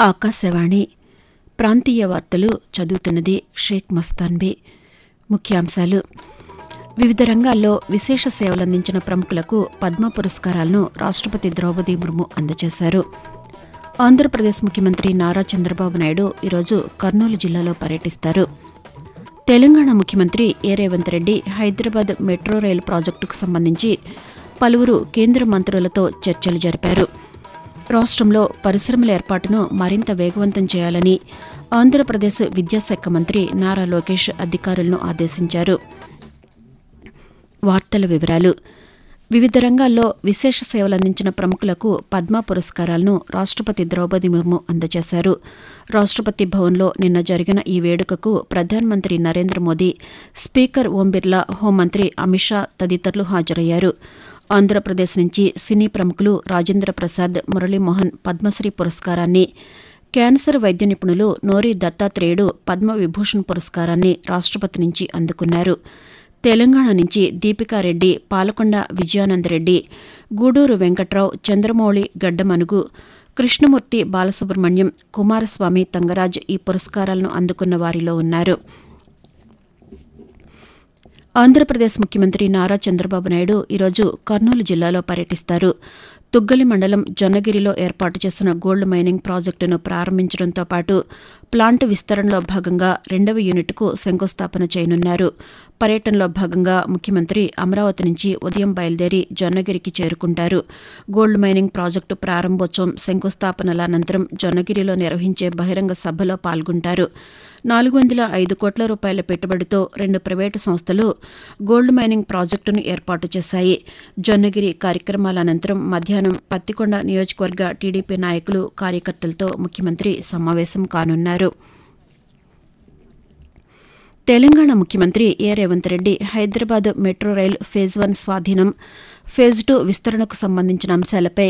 ఆకాశవాణి ప్రాంతీయ వార్తలు చదువుతున్నది షేక్ మస్తాన్బీ ముఖ్యాంశాలు వివిధ రంగాల్లో విశేష సేవలందించిన ప్రముఖులకు పద్మ పురస్కారాలను రాష్టపతి ద్రౌపది ముర్ము అందజేశారు ఆంధ్రప్రదేశ్ ముఖ్యమంత్రి నారా చంద్రబాబు నాయుడు ఈరోజు కర్నూలు జిల్లాలో పర్యటిస్తారు తెలంగాణ ముఖ్యమంత్రి A Revanth Reddy Hyderabad metro rail ప్రాజెక్టుకు సంబంధించి పలువురు కేంద్ర మంత్రులతో చర్చలు జరిపారు రాష్టంలో పరిశ్రమల ఏర్పాటును మరింత వేగవంతం చేయాలని ఆంధ్రప్రదేశ్ విద్యాశాఖ మంత్రి నారా లోకేష్ అధికారులను ఆదేశించారు వార్తల వివరాలు వివిధ రంగాల్లో విశేష సేవలందించిన ప్రముఖులకు పద్మ పురస్కారాలను రాష్టపతి ద్రౌపది ముర్ము అందజేశారు రాష్టపతి భవన్లో నిన్న జరిగిన ఈ వేడుకకు ప్రధానమంత్రి నరేంద్ర మోదీ స్పీకర్ ఓం బిర్లా హోంమంత్రి అమిత్ షా తదితరులు హాజరయ్యారు ఆంధ్రప్రదేశ్ నుంచి సినీ ప్రముఖులు రాజేంద్ర ప్రసాద్ మురళీమోహన్ పద్మశ్రీ పురస్కారాన్ని క్యాన్సర్ వైద్య నిపుణులు నోరి దత్తాత్రేయుడు పద్మ విభూషణ్ పురస్కారాన్ని రాష్టపతి నుంచి అందుకున్నారు తెలంగాణ నుంచి దీపికారెడ్డి పాలకొండ విజయానందరెడ్డి గూడూరు వెంకట్రావు చంద్రమౌళి గడ్డమనుగు కృష్ణమూర్తి బాలసుబ్రహ్మణ్యం కుమారస్వామి తంగరాజ్ ఈ పురస్కారాలను అందుకున్న వారిలో ఉన్నారు ఆంధ్రప్రదేశ్ ముఖ్యమంత్రి నారా చంద్రబాబు నాయుడు ఈరోజు కర్నూలు జిల్లాలో పర్యటిస్తారు తుగ్గలి మండలం జొన్నగిరిలో ఏర్పాటు చేసిన గోల్డ్ మైనింగ్ ప్రాజెక్టును ప్రారంభించడంతో పాటు ప్లాంట్ విస్తరణలో భాగంగా రెండవ యూనిట్కు శంకుస్థాపన చేయనున్నారు పర్యటనలో భాగంగా ముఖ్యమంత్రి అమరావతి నుంచి ఉదయం బయలుదేరి జొన్నగిరికి చేరుకుంటారు గోల్డ్ మైనింగ్ ప్రాజెక్టు ప్రారంభోత్సవం శంకుస్థాపనల అనంతరం జొన్నగిరిలో నిర్వహించే బహిరంగ సభలో పాల్గొంటారు నాలుగు వందల ఐదు కోట్ల రూపాయల పెట్టుబడితో రెండు ప్రైవేటు సంస్థలు గోల్డ్ మైనింగ్ ప్రాజెక్టును ఏర్పాటు చేశాయి జొన్నగిరి కార్యక్రమాల అనంతరం మధ్యాహ్నం పత్తికొండ నియోజకవర్గ టీడీపీ నాయకులు కార్యకర్తలతో ముఖ్యమంత్రి సమావేశం కానున్నారు తెలంగాణ ముఖ్యమంత్రి A Revanth Reddy Hyderabad metro rail phase one స్వాధీనం ఫేజ్ టూ విస్తరణకు సంబంధించిన అంశాలపై